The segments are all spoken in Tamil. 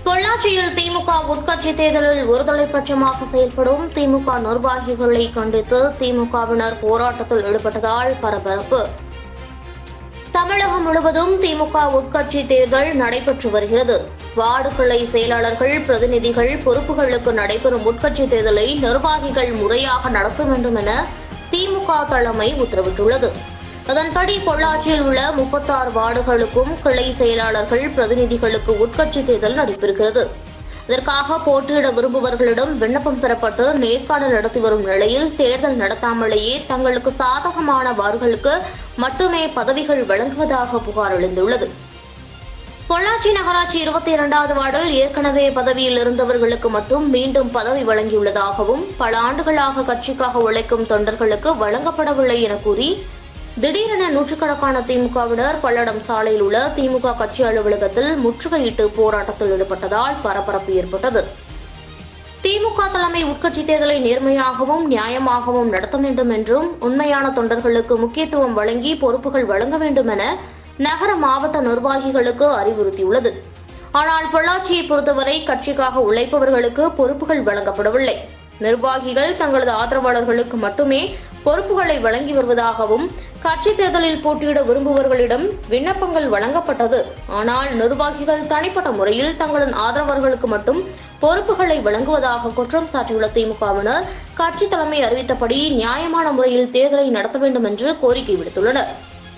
பொள்ளாச்சியில் திமுக உட்கட்சி தேர்தலில் ஒருதலைபட்சமாக செயல்படும் திமுக நிர்வாகிகளை கண்டித்து திமுகவினர் போராட்டத்தில் ஈடுபட்டதால் பரபரப்பு தமிழகம் முழுவதும் திமுக உட்கட்சி தேர்தல் நடைபெற்று வருகிறது வார்டு கிளை செயலாளர்கள் பிரதிநிதிகள் பொறுப்புகளுக்கு நடைபெறும் உட்கட்சி தேர்தலை நிர்வாகிகள் முறையாக நடத்த வேண்டும் என திமுக தலைமை உத்தரவிட்டுள்ளது அதன்படி பொள்ளாச்சியில் உள்ள முப்பத்தாறு வார்டுகளுக்கும் கிளை செயலாளர்கள் பிரதிநிதிகளுக்கு உட்கட்சி தேர்தல் நடைபெறுகிறது இதற்காக போட்டியிட விரும்புவர்களிடம் விண்ணப்பம் பெறப்பட்டு நேர்காணல் நடத்தி வரும் நிலையில் தேர்தல் நடத்தாமலேயே தங்களுக்கு சாதகமான வார்களுக்கு மட்டுமே பதவிகள் வழங்குவதாக புகார் எழுந்துள்ளது பொள்ளாச்சி நகராட்சி இருபத்தி இரண்டாவது வார்டில் ஏற்கனவே பதவியில் இருந்தவர்களுக்கு மட்டும் மீண்டும் பதவி வழங்கியுள்ளதாகவும் பல ஆண்டுகளாக கட்சிக்காக உழைக்கும் தொண்டர்களுக்கு வழங்கப்படவில்லை என கூறி திடீரென நூற்றுக்கணக்கான திமுகவினர் பல்லடம் சாலையில் உள்ள திமுக கட்சி அலுவலகத்தில் முற்றுகையிட்டு போராட்டத்தில் ஈடுபட்டதால் பரபரப்பு ஏற்பட்டது திமுக தலைமை உட்கட்சி தேர்தலை நேர்மையாகவும் நியாயமாகவும் நடத்த வேண்டும் என்றும் உண்மையான தொண்டர்களுக்கு முக்கியத்துவம் வழங்கி பொறுப்புகள் வழங்க வேண்டும் என நகர மாவட்ட நிர்வாகிகளுக்கு அறிவுறுத்தியுள்ளது ஆனால் பொள்ளாச்சியை பொறுத்தவரை கட்சிக்காக உழைப்பவர்களுக்கு பொறுப்புகள் வழங்கப்படவில்லை நிர்வாகிகள் தங்களது ஆதரவாளர்களுக்கு மட்டுமே பொறுப்புகளை வழங்கி வருவதாகவும் கட்சி தேர்தலில் போட்டியிட விரும்புபவர்களிடம் விண்ணப்பங்கள் வழங்கப்பட்டது ஆனால் நிர்வாகிகள் தனிப்பட்ட முறையில் தங்களின் ஆதரவர்களுக்கு மட்டும் பொறுப்புகளை வழங்குவதாக குற்றம் சாட்டியுள்ள திமுகவினர் கட்சி தலைமை அறிவித்தபடி நியாயமான முறையில் தேர்தலை நடத்த வேண்டும் என்று கோரிக்கை விடுத்துள்ளனர்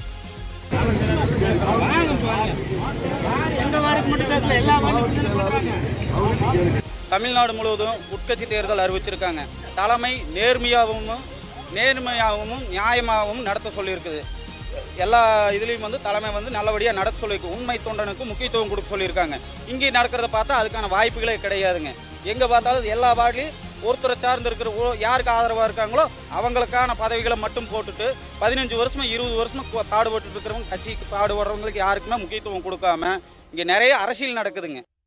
தமிழ்நாடு முழுவதும் உட்கட்சி தேர்தல் அறிவிச்சிருக்காங்க தலைமை நேர்மையாகவும் நேர்மையாகவும் நியாயமாகவும் நடத்த சொல்லியிருக்குது எல்லா இதுலேயும் வந்து தலைமை வந்து நல்லபடியாக நடத்த சொல்லியிருக்கு உண்மை தொண்டனுக்கு முக்கியத்துவம் கொடுக்க சொல்லியிருக்காங்க இங்கே நடக்கிறத பார்த்தா அதுக்கான வாய்ப்புகளே கிடையாதுங்க எங்கே பார்த்தாலும் எல்லா வார்டிலையும் ஒருத்தரை சார்ந்து இருக்கிற ஓ- யாருக்கு ஆதரவாக இருக்காங்களோ அவங்களுக்கான பதவிகளை மட்டும் போட்டுட்டு பதினஞ்சு வருஷமா இருபது வருஷமா கு- பாடுபட்டு இருக்கிறவங்க கட்சிக்கு பாடுபடுறவங்களுக்கு யாருக்குமே முக்கியத்துவம் கொடுக்காம இங்கே நிறைய அரசியல் நடக்குதுங்க